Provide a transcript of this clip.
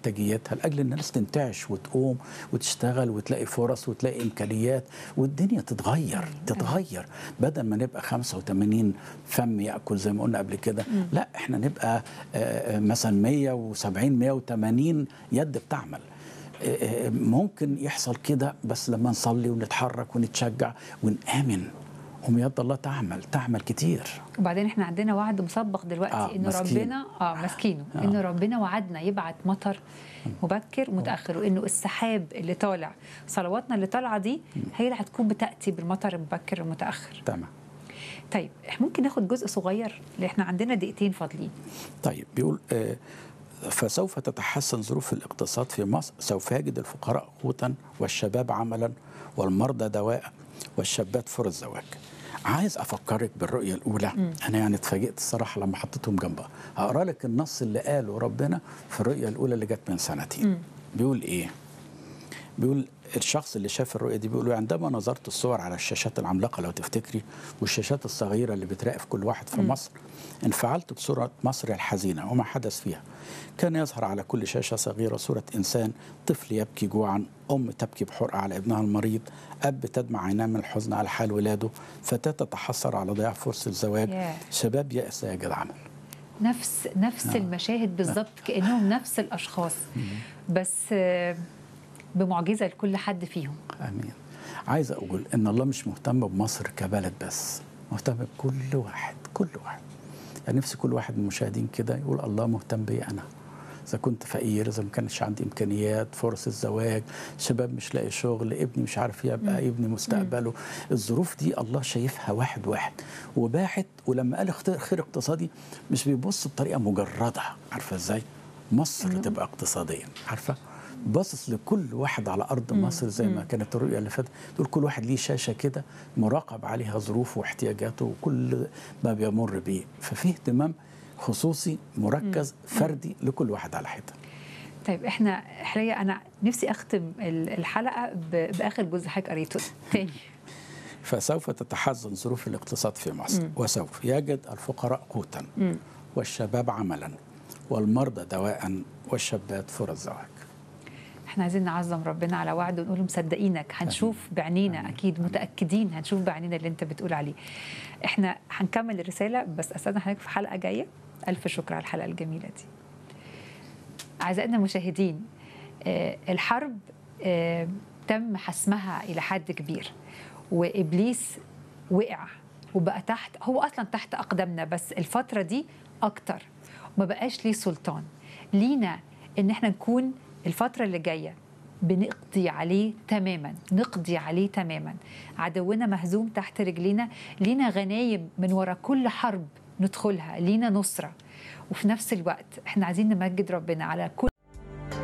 انتاجيتها لاجل ان الناس تنتعش وتقوم وتشتغل وتلاقي فرص وتلاقي امكانيات والدنيا تتغير تتغير بدل ما نبقى 85 فم ياكل زي ما قلنا قبل كده لا احنا نبقى آه، آه، مثلا 170 180 يد بتعمل آه، آه، ممكن يحصل كده بس لما نصلي ونتحرك ونتشجع ونآمن قوم يد الله تعمل تعمل كتير وبعدين احنا عندنا وعد مسبق دلوقتي آه، انه مسكين. ربنا اه ماسكينه آه. انه ربنا وعدنا يبعت مطر مبكر متاخر وانه السحاب اللي طالع صلواتنا اللي طالعه دي هي اللي هتكون بتاتي بالمطر المبكر المتاخر تمام طيب إحنا ممكن ناخد جزء صغير اللي احنا عندنا دقيقتين فاضلين طيب بيقول آه، فسوف تتحسن ظروف الاقتصاد في مصر سوف يجد الفقراء قوتا والشباب عملا والمرضى دواء والشابات فرص زواج عايز افكرك بالرؤيه الاولى انا يعني اتفاجئت الصراحه لما حطيتهم جنبها هقرا لك النص اللي قاله ربنا في الرؤيه الاولى اللي جت من سنتين بيقول ايه بيقول الشخص اللي شاف الرؤيه دي بيقول عندما نظرت الصور على الشاشات العملاقه لو تفتكري والشاشات الصغيره اللي بتراقب كل واحد في مصر انفعلت بصوره مصر الحزينه وما حدث فيها كان يظهر على كل شاشه صغيره صوره انسان طفل يبكي جوعا ام تبكي بحرقه على ابنها المريض اب تدمع عيناه من الحزن على حال ولاده فتاه تتحسر على ضياع فرصه الزواج ياه. شباب يأس يجد عمل نفس نفس المشاهد بالظبط كانهم نفس الاشخاص بس آه، بمعجزه لكل حد فيهم امين عايز اقول ان الله مش مهتم بمصر كبلد بس مهتم بكل واحد كل واحد يعني نفسي كل واحد من المشاهدين كده يقول الله مهتم بي انا اذا كنت فقير اذا ما كانش عندي امكانيات فرص الزواج شباب مش لاقي شغل ابني مش عارف يبقى ابني مستقبله الظروف دي الله شايفها واحد واحد وباحت ولما قال اخت- خير اقتصادي مش بيبص بطريقه مجرده عارفه ازاي مصر تبقى اقتصاديا عارفه باصص لكل واحد على ارض مصر زي ما كانت الرؤيه اللي فاتت تقول كل واحد ليه شاشه كده مراقب عليها ظروفه واحتياجاته وكل ما بيمر بيه ففي اهتمام خصوصي مركز فردي لكل واحد على حده طيب احنا حقيقه انا نفسي اختم ال- الحلقه ب- باخر جزء حضرتك قريته تاني فسوف تتحسن ظروف الاقتصاد في مصر وسوف يجد الفقراء قوتا والشباب عملا والمرضى دواء والشابات فرص زواج احنا عايزين نعظم ربنا على وعده ونقول له مصدقينك هنشوف بعينينا اكيد متاكدين هنشوف بعينينا اللي انت بتقول عليه احنا هنكمل الرساله بس استاذن حضرتك في حلقه جايه الف شكر على الحلقه الجميله دي اعزائنا المشاهدين آه، الحرب آه، تم حسمها الى حد كبير وابليس وقع وبقى تحت هو اصلا تحت اقدامنا بس الفتره دي اكتر وما بقاش ليه سلطان لينا ان احنا نكون الفتره اللي جايه بنقضي عليه تماما نقضي عليه تماما عدونا مهزوم تحت رجلينا لينا غنايم من وراء كل حرب ندخلها لينا نصره وفي نفس الوقت احنا عايزين نمجد ربنا على كل